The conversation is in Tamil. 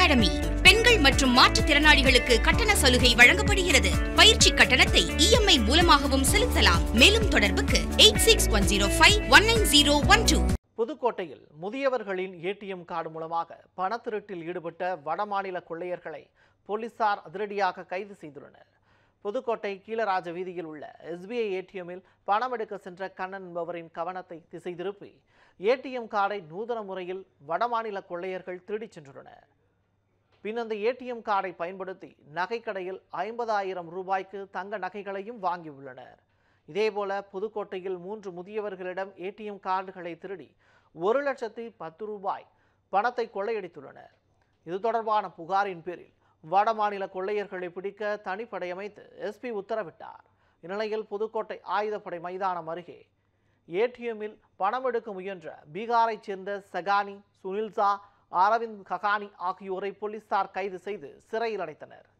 அகாடமி பெண்கள் மற்றும் மாற்றுத்திறனாளிகளுக்கு கட்டண சலுகை வழங்கப்படுகிறது பயிற்சி கட்டணத்தை இஎம்ஐ மூலமாகவும் செலுத்தலாம் மேலும் தொடர்புக்கு eight six one zero five one nine zero one two புதுக்கோட்டையில் முதியவர்களின் ஏடிஎம் கார்டு மூலமாக பணத்திருட்டில் ஈடுபட்ட வடமாநில கொள்ளையர்களை போலீசார் அதிரடியாக கைது செய்துள்ளனர் புதுக்கோட்டை கீழராஜ வீதியில் உள்ள எஸ்பிஐ ஏடிஎம்மில் பணம் எடுக்க சென்ற கண்ணன் என்பவரின் கவனத்தை திசை திருப்பி ஏடிஎம் கார்டை நூதன முறையில் வடமாநில கொள்ளையர்கள் திருடிச் சென்றுள்ளனர் பின் அந்த ஏடிஎம் கார்டை பயன்படுத்தி நகைக்கடையில் ஐம்பதாயிரம் ரூபாய்க்கு தங்க நகைகளையும் வாங்கியுள்ளனர் இதேபோல புதுக்கோட்டையில் மூன்று முதியவர்களிடம் ஏடிஎம் கார்டுகளை திருடி ஒரு லட்சத்தி பத்து ரூபாய் பணத்தை கொள்ளையடித்துள்ளனர் இது தொடர்பான புகாரின் பேரில் வடமாநில கொள்ளையர்களை பிடிக்க தனிப்படை அமைத்து எஸ்பி உத்தரவிட்டார் இந்நிலையில் புதுக்கோட்டை ஆயுதப்படை மைதானம் அருகே ஏடிஎம்மில் பணம் எடுக்க முயன்ற பீகாரைச் சேர்ந்த சகானி சுனில்சா அரவிந்த் ககானி ஆகியோரை போலீசார் கைது செய்து சிறையில் அடைத்தனர்